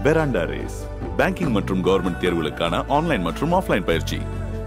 பெராண்டா Race banking மற்றும் government தேர்வுகளுக்கான online மற்றும் ஆஃப்லைன் பயிற்சி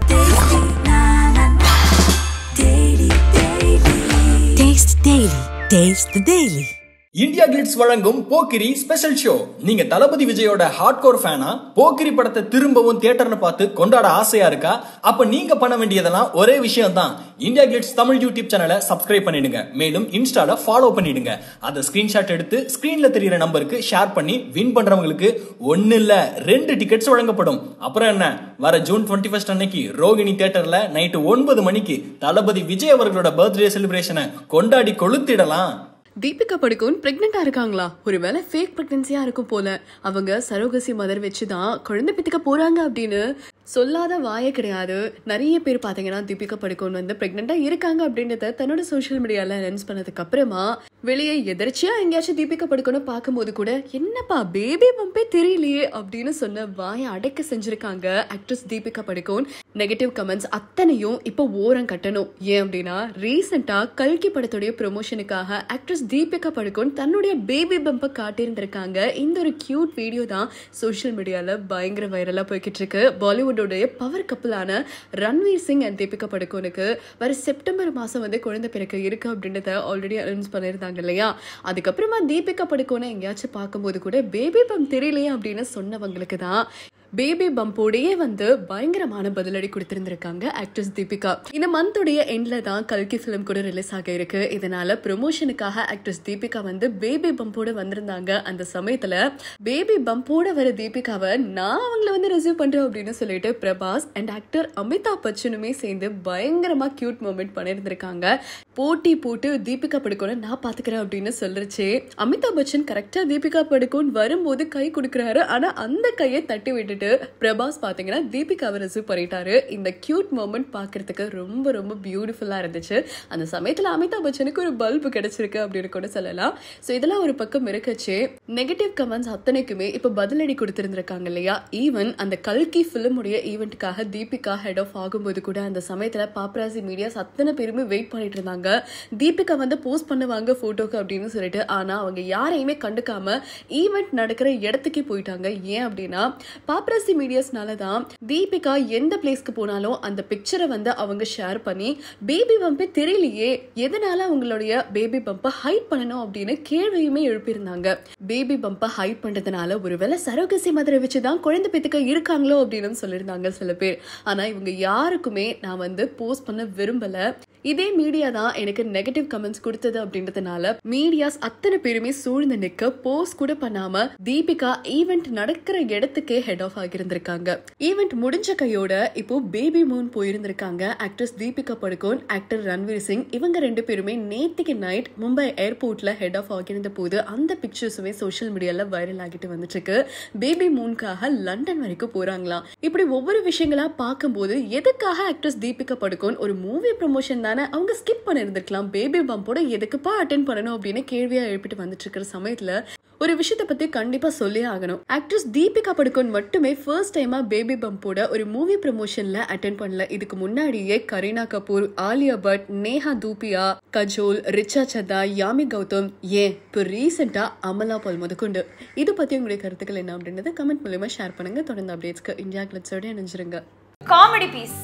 Taste Daily. Taste the Daily. India Glitz வழங்கும் போக்கிரி ஸ்பெஷல் ஷோ நீங்க தளபதி விஜயோட ஹார்ட்கோர் ஃபேனா போக்கிரி படத்தை திரும்பவும் தியேட்டர்னு பார்த்து கொண்டாட ஆசையா இருக்கா அப்ப நீங்க பண்ண வேண்டியதெல்லாம் ஒரே விஷயம் தான் இந்தியா கிளிட்ஸ் தமிழ் யூடியூப் சேனலை சப்ஸ்கிரைப் பண்ணிடுங்க மேலும் இன்ஸ்டால ஃபாலோ பண்ணிடுங்க அதை ஸ்கிரீன்ஷாட் எடுத்து ஸ்கிரீன்ல தெரியிற நம்பருக்கு ஷேர் பண்ணி வின் பண்றவங்களுக்கு ஒன்னு இல்ல ரெண்டு டிக்கெட்ஸ் வழங்கப்படும் அப்புறம் என்ன வர ஜூன் டுவெண்ட்டி ஃபர்ஸ்ட் அன்னைக்கு ரோகிணி தியேட்டர்ல நைட்டு ஒன்பது மணிக்கு தளபதி விஜய் அவர்களோட பர்த்டே செலிப்ரேஷனை கொண்டாடி கொளுத்திடலாம் தீபிகா படுகோன் பிரெக்னெண்டா இருக்காங்களா ஒருவேளை ஃபேக் பிரெக்னன்சியா இருக்கும் போல அவங்க சரோகசி மதர் வச்சு தான் குழந்தை பெத்துக்க போறாங்க அப்படின்னு சொல்லாத வாயே கிடையாது நிறைய பேர் பாத்தீங்கன்னா தீபிகா படுகோன் வந்து பிரெக்னெண்டா இருக்காங்க அப்படின்றத தன்னோட சோஷியல் மீடியால அனௌன்ஸ் பண்ணதுக்கு அப்புறமா வெளியே எதிர்ச்சியா எங்கேயாச்சும் தீபிகா படுகோனை பார்க்கும்போது கூட என்னப்பா பேபி பம்பே தெரியலையே அப்படின்னு சொன்ன வாயை அடைக்க செஞ்சிருக்காங்க actress Deepika Padukone negative comments அத்தனையும் இப்போ ஓரம் கட்டணும் ஏன் அப்படின்னா ரீசெண்டா கல்கி படத்துடைய ப்ரொமோஷனுக்காக ஆக்ட்ரஸ் தீபிகா படுகோன் தன்னுடைய பேபி பம்பை காட்டியிருந்திருக்காங்க இந்த ஒரு கியூட் வீடியோ தான் சோஷியல் மீடியால பயங்கர வைரலா போய்கிட்டு இருக்கு பாலிவுட்டோடைய பவர் கப்பலான ரன்வீர் சிங் அண்ட் தீபிகா படுகோனுக்கு வர செப்டம்பர் மாசம் வந்து குழந்தை பிறக்க இருக்கு அப்படின்றத ஆல்ரெடி அனௌன்ஸ் பண்ணியிருந்தாங்க இல்லையா அதுக்கப்புறமா தீபிகா படுகோனை எங்கேயாச்சும் பார்க்கும்போது கூட பேபி பம்ப் தெரியலையே அப்படின்னு சொன்னவங்களுக்கு தான் பேபி பம்போடையே வந்து பயங்கரமான பதிலடி கொடுத்திருந்திருக்காங்க ஆக்ட்ரஸ் தீபிகா இந்த மந்தோடைய எண்ட்ல தான் கல்கி ஃபிலிம் கூட ரிலீஸ் ஆக இருக்கு இதனால ப்ரொமோஷனுக்காக ஆக்ட்ரஸ் தீபிகா வந்து பேபி பம்போட வந்திருந்தாங்க அந்த சமயத்துல பேபி பம்போட வர தீபிகாவை நான் அவங்கள வந்து ரிசீவ் பண்றேன் அப்படின்னு சொல்லிட்டு பிரபாஸ் அண்ட் ஆக்டர் அமிதாப் பச்சனுமே சேர்ந்து பயங்கரமா கியூட் மூமெண்ட் பண்ணியிருந்திருக்காங்க போட்டி போட்டு தீபிகா படுகோனை நான் பாத்துக்கிறேன் அப்படின்னு சொல்லிருச்சு அமிதாப் பச்சன் கரெக்டா தீபிகா படுகோன் வரும்போது கை கொடுக்குறாரு ஆனா அந்த கையை தட்டி விட்டுட்டு பிரபாஸ் பாத்தீங்கன்னா தீபிகாவை ரிசீவ் பண்ணிட்டாரு இந்த கியூட் மூமெண்ட் பாக்குறதுக்கு ரொம்ப ரொம்ப பியூட்டிஃபுல்லா இருந்துச்சு அந்த சமயத்துல அமிதாப் பச்சனுக்கு ஒரு பல்பு கிடைச்சிருக்கு அப்படின்னு கூட சொல்லலாம் சோ இதெல்லாம் ஒரு பக்கம் இருக்கச்சு நெகட்டிவ் கமெண்ட்ஸ் அத்தனைக்குமே இப்ப பதிலடி கொடுத்திருந்திருக்காங்க இல்லையா ஈவன் அந்த கல்கி ஃபிலிமுடைய ஈவெண்ட்டுக்காக தீபிகா ஹெட் ஆஃப் ஆகும்போது கூட அந்த சமயத்துல பாப்ராசி மீடியாஸ் அத்தனை பேருமே வெயிட் பண்ணிட்டு இருந்தாங்க தீபிகா வந்து போஸ்ட் பண்ணுவாங்க போட்டோக்கு அப்படின்னு சொல்லிட்டு ஆனா அவங்க யாரையுமே கண்டுக்காம ஈவெண்ட் நடக்கிற இடத்துக்கே போயிட்டாங்க ஏன் அப்படின்னா பாப்ராசி மீடியாஸ்னால தான் தீபிகா எந்த பிளேஸ்க்கு போனாலும் அந்த பிக்சரை வந்து அவங்க ஷேர் பண்ணி பேபி பம்பே தெரியலையே எதனால அவங்களுடைய பேபி பம்பை ஹைட் பண்ணணும் அப்படின்னு கேள்வியுமே எழுப்பியிருந்தாங்க பேபி பம்பை ஹைட் பண்றதுனால ஒருவேளை சரோகசி மதுரை வச்சு தான் குழந்தை பெத்துக்க இருக்காங்களோ அப்படின்னு சொல்லியிருந்தாங்க சில பேர் ஆனா இவங்க யாருக்குமே நான் வந்து போஸ்ட் பண்ண விரும்பல இதே மீடியா தான் எனக்கு நெகட்டிவ் கமெண்ட்ஸ் கொடுத்தது அப்படின்றதுனால மீடியாஸ் அத்தனை பேருமே சூழ்ந்து நிக்க போஸ்ட் கூட பண்ணாம தீபிகா ஈவெண்ட் நடக்கிற இடத்துக்கே ஹெட் ஆஃப் ஆகியிருந்திருக்காங்க ஈவெண்ட் முடிஞ்ச கையோட இப்போ பேபி மூன் போயிருந்திருக்காங்க ஆக்ட்ரஸ் தீபிகா படுகோன் ஆக்டர் ரன்வீர் சிங் இவங்க ரெண்டு பேருமே நேத்திக்கு நைட் மும்பை ஏர்போர்ட்ல ஹெட் ஆஃப் ஆகியிருந்த போது அந்த பிக்சர்ஸுமே சோஷியல் மீடியால வைரல் ஆகிட்டு வந்துட்டு இருக்கு பேபி மூனுக்காக லண்டன் வரைக்கும் போறாங்களாம் இப்படி ஒவ்வொரு விஷயங்களா பார்க்கும்போது எதுக்காக ஆக்ட்ரஸ் தீபிகா படுகோன் ஒரு மூவி ப்ரொமோஷன் தானே அவங்க ஸ்கிப் பண்ணிருந்திருக்கலாம் பேபி பம்போட எதுக்குப்பா அட்டென்ட் பண்ணணும் அப்படின்னு கேள்வியா எழுப்பிட்டு வந்துட்டு இருக்கிற சமயத்துல ஒரு விஷயத்தை பத்தி கண்டிப்பா சொல்லி ஆகணும் ஆக்ட்ரஸ் தீபிகா படுகோன் மட்டுமே ஃபர்ஸ்ட் டைமா பேபி பம்போட ஒரு மூவி ப்ரமோஷன்ல அட்டென்ட் பண்ணல இதுக்கு முன்னாடியே கரீனா கபூர் ஆலியா பட் நேஹா தூபியா கஜோல் ரிச்சா சதா யாமி கௌதம் ஏன் இப்போ ரீசெண்டா அமலா பால் முதற்கொண்டு இது பத்தி உங்களுடைய கருத்துக்கள் என்ன அப்படின்றத கமெண்ட் மூலியமா ஷேர் பண்ணுங்க தொடர்ந்து அப்டேட்ஸ்க்கு இந்தியா கிளட்ஸோட இணைஞ்சிருங்க காமெடி பீஸ்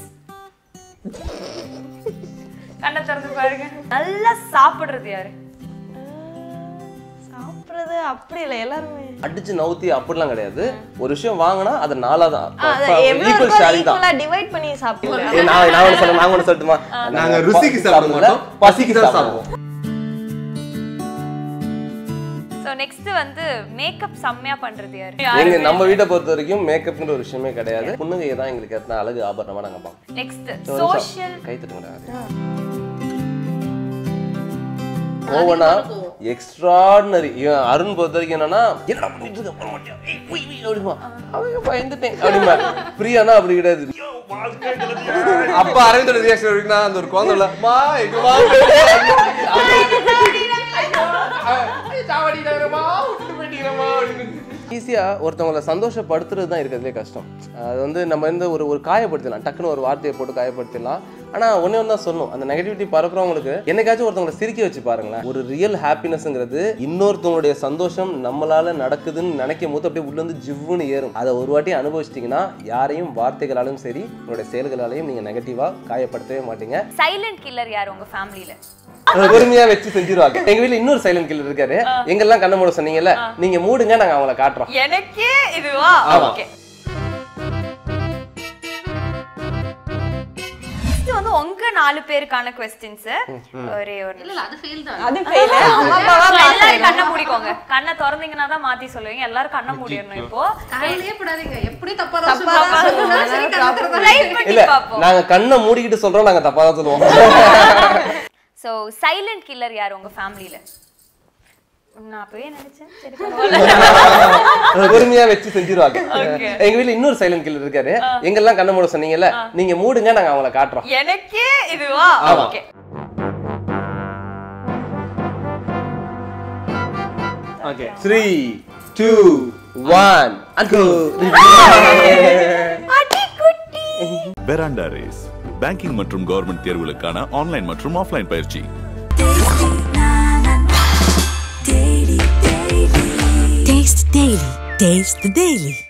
கண்ணை திறந்து பாருங்க நல்லா சாப்பிடுறது யாரு சாப்பிடுறது அப்படி இல்லை எல்லாருமே அடிச்சு நவுத்தி அப்படிலாம் கிடையாது ஒரு விஷயம் வாங்கினா அது நாலா தான் ஆ, அது எவ்வளவு ஈக்குவல் இருக்கோ ஷேரிங் தான் equal ஆ divide பண்ணி சாப்பிடுவோம். ஏ, நான் நான் ஒன்று சொல்ல நான் ஒன்று சொல்லட்டுமா நாங்க ருசிக்கு சாப்பிட மாட்டோம் பசிக்கு தான் சாப்பிடுவோம் ஸோ நெக்ஸ்ட் வந்து மேக்கப் செம்மையா பண்றது யாரு எங்க நம்ம வீட்டை பொறுத்த வரைக்கும் மேக்கப்ன்ற ஒரு விஷயமே கிடையாது புண்ணுங்க தான் எங்களுக்கு எத்தனை அழகு ஆபரணமா நாங்க பார்ப்போம் நெக்ஸ்ட் சோஷியல் கை தட்டுங்கடா ஓவனா எக்ஸ்ட்ராடினரி அருண் பொறுத்த வரைக்கும் என்னன்னா என்னடா பண்ணிட்டு இருக்க பண்ண மாட்டியா ஏய், உய், உய், அப்படிமா அவங்க பயந்துட்டேன் அப்படிமா பிரியானா அப்படி கிடையாது அப்ப அரவிந்தோட ரியாக்ஷன் இருக்குன்னா அந்த ஒரு குழந்தை இல்ல மா எங்க வா ஈஸியா ஒருத்தவங்களை சந்தோஷப்படுத்துறது தான் இருக்கிறதுலே கஷ்டம் அது வந்து நம்ம வந்து ஒரு ஒரு காயப்படுத்தலாம் டக்குன்னு ஒரு வார்த்தையை போட்டு காயப்படுத்திடலாம் ஆனா ஒண்ணே ஒன்று தான் சொல்லணும் அந்த நெகட்டிவிட்டி பறக்குறவங்களுக்கு என்னைக்காச்சும் ஒருத்தவங்களை சிரிக்க வச்சு பாருங்களேன் ஒரு ரியல் ஹாப்பினஸ்ங்கிறது இன்னொருத்தவங்களுடைய சந்தோஷம் நம்மளால நடக்குதுன்னு நினைக்கும் போது அப்படியே உள்ள இருந்து ஜிவ்வுன்னு ஏறும் அதை ஒரு வாட்டி அனுபவிச்சிட்டிங்கன்னா யாரையும் வார்த்தைகளாலும் சரி உங்களுடைய செயல்களாலையும் நீங்க நெகட்டிவா காயப்படுத்தவே மாட்டீங்க சைலண்ட் கில்லர் யார் உங்க ஃபேமிலியில பொறுமையா வச்சு செஞ்சிருவாங்க எங்க வீட்ல இன்னொரு சைலண்ட் கில்லர் இருக்காரு எங்கெல்லாம் கண்ண மூட சொன்னீங்கல்ல நீங்க மூடுங்க நாங்க அவங்கள காட்டுறோம் எனக்கே இதுவா ஆமா. ஓகே வந்து உங்க நாலு பேருக்கான கொஸ்டின்ஸ் ஒரே ஒரு அது ஃபெயில் So, எல்லாரும் கண்ணை மூடிக்கோங்க கண்ணை திறந்தீங்கன்னா தான் மாத்தி சொல்லுவீங்க எல்லாரும் கண்ணை மூடிடணும் இப்போ கவலையே படாதீங்க எப்படி தப்பா தப்பா தான் சொல்லுவேன். சரி கண்ணை Try பண்ணி இல்ல பார்ப்போம் நாங்க கண்ணை மூடிக்கிட்டு சொல்றோம் நாங்க தப்பா தான் சொல்லுவோம் சோ சைலண்ட் கில்லர் யார் உங்க ஃபேமிலியில நான் அப்பவே நினைச்சேன் சரி பரவாயில்ல பொறுமையா வச்சு செஞ்சிருவாங்க Okay. எங்க வீட்ல இன்னொரு சைலண்ட் கில்லர் இருக்காரு எங்கெல்லாம் கண்ண மூட சொன்னீங்கல்ல நீங்க மூடுங்க நாங்க அவங்கள காட்டுறோம் எனக்கே இதுவா ஆமா. Okay okay three two one and Veranda Race banking மற்றும் கவர்மெண்ட் தேர்வுகளுக்கான ஆன்லைன் மற்றும் ஆஃப்லைன் பயிற்சி Taste the Daily. Taste the Daily.